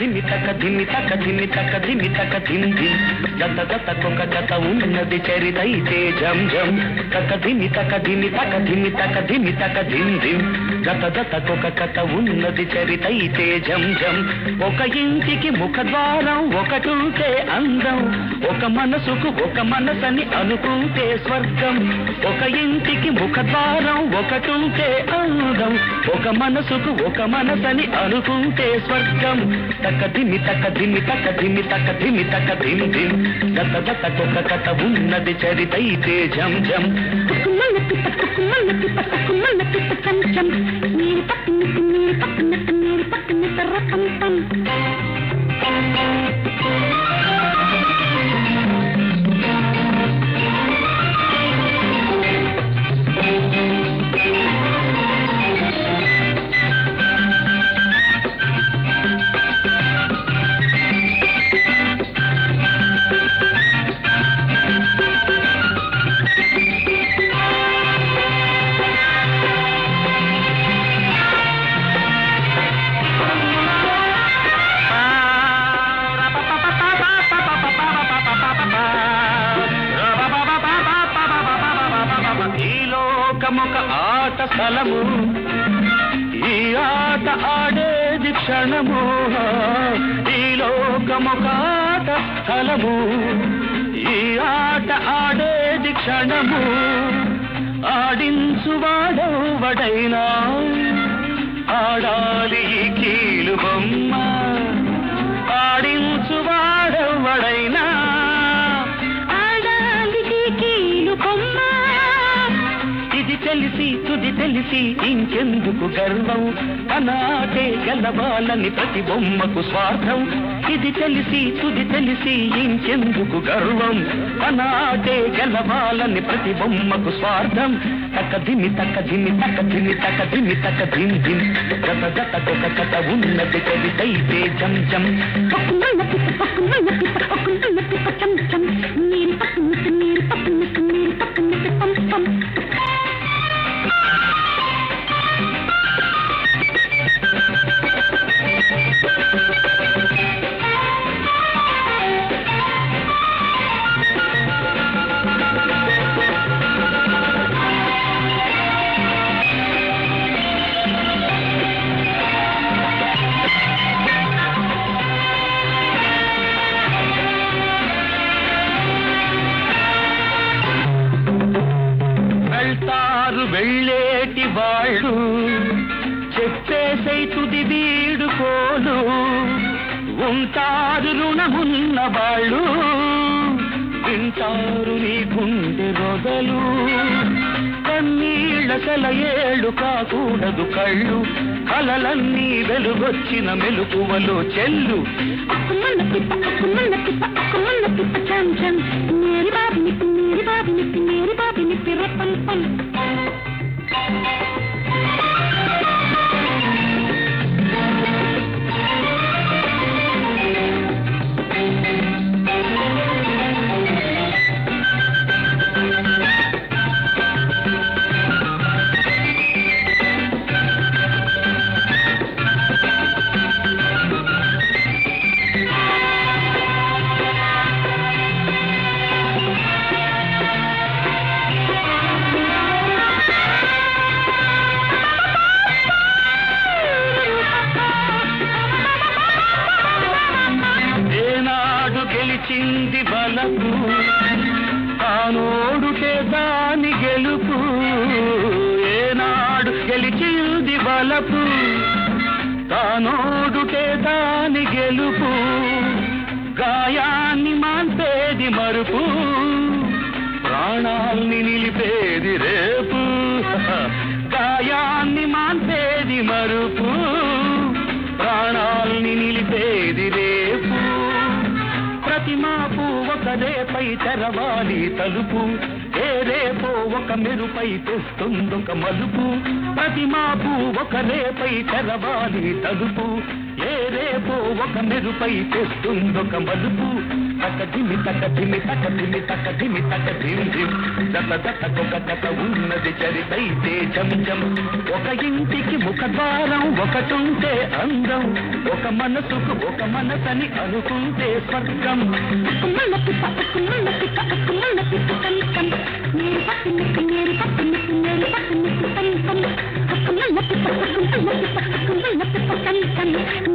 ధిమి తక ధిమి తక ధిమి తక ధిమి తక ధిమ్ ధిమ్ జత జత కొక జత ఉన్నది చరితైతే జం జం తక ధిమి తక ధిమి తక ధిమి తక ధిమి తక ధిమ్ ధిమ్ జత జత కొక కథ ఉన్నది చరితైతే జం జం ఒక ఇంటికి ముఖద్వారం ఒకటుంటే అందం ఒక మనసుకు ఒక మనసని అనుకుంటే స్వర్గం ఒక ఇంటికి ముఖద్వారం ఒకటుంటే అందం ఒక మనసుకు ఒక మనసని అనుకుంటే స్వర్గం తక దిమి తక దిమి తక దిమి తక దిమి తక దిమ్ దిమ్ గత గత కొక కథ ఉన్నది చరితైతే జం జం కుక్కుమల్ల పిట్ట కుక్కుమల్ల పిట్ట కుక్కుమల్ల పిట్ట చం చం నీరు పక్కనట్టు నీరు పక్కనట్టు నీరు పక్కనట్టు రతం తం ఈ లోకమొక ఆట స్థలము ఈ ఆట ఆడేది క్షణము ఈ లోకమొక ఆట స్థలము ఈ ఆట ఆడేది క్షణము ఆడించువాడవడైనా ఆడాలి ఈ కీలు బొమ్మ ఆడించువాడవడైనా ఆడాలి కీలు కొమ్మ ఇది తెలిసి తుది తెలిసి ఇంకెందుకు గర్వం అనాటే గెలవాలని ప్రతి బొమ్మకు స్వార్థం ఇది తెలిసి తుది తెలిసి ఇంకెందుకు గర్వం అనాటే గెలవాలని ప్రతి బొమ్మకు స్వార్థం తక దిమి తక దిమి తక దిమి తక దిమి తక దిమ్ దిమ్ గత గత కొక కథ ఉన్నది కవితైతే జం జం కుక్కుమల్ల పిట్ట కుక్కుమల్ల పిట్ట కుక్కుమల్ల పిట్ట చం చం నీరు పక్కనట్టు నీరు పక్కనట్టు నీరు పక్కనట్టు పం పం వెళ్తారు వెళ్ళేటి వాళ్ళు చెప్పేసై తుది వీడుకోలు ఉంటారు రుణమున్న వాళ్ళు వింటారు నీ గుండె రొగలు కన్నీళ్ళ సెలయేళ్ళు కాకూడదు కళ్ళు కలలన్నీ వెలుగొచ్చిన మెలుకువలో చెల్లు కుక్కుమల్ల పిట్ట కుక్కుమల్ల పిట్ట కుక్కుమల్ల పిట్ట చం చం మేరీ బాబు నిప్పి మేరీ బాబు నిప్పి మేరీ బాబు నిప్పి రతం పం ఏనాడు గెలిచింది బలపు తానోడుతే దాని గెలుపు ఏనాడు గెలిచింది బలపు తానోడుతే దాని గెలుపు గాయాన్ని మాన్పేది మరుపు ప్రాణాల్ని నిలిపేది రేపు గాయాన్ని మాన్పేది మరుపు ప్రాణాల్ని నిలిపేది రేపు ప్రతి మాపు ఒక రేపై తెరవాలి తలుపు ఏ రేపో ఒక మెరుపై తెస్తుందొక మలుపు ప్రతి మాపు ఒక రేపై తెరవాలి తలుపు ఏ రేపో ఒక మెరుపై తెస్తుందొక మలుపు తక ధిమి తక ధిమి తక ధిమి తక ధిమి తక ధిమ్ ధిమ్ జత జతకొక కథ ఉన్నది చరితైతే జం జం ఒక ఇంటికి ముఖద్వారం ఒకటుంటే అందం ఒక మనసుకు ఒక మనసని అనుకుంటే స్వర్గం అక్కుమల్ల పిప్ప అక్కుమల్ల పిప్ప అక్కుమల్ల పిప్ప కం కం మేరీ పట్టు నిప్పు మేరీ పట్టు నిప్పు మేరీ పట్టు నిప్పు కం కం అక్కుమల్ల పిప్ప అక్కుమల్ల పిప్ప అక్కుమల్ల పిప్ప కం కం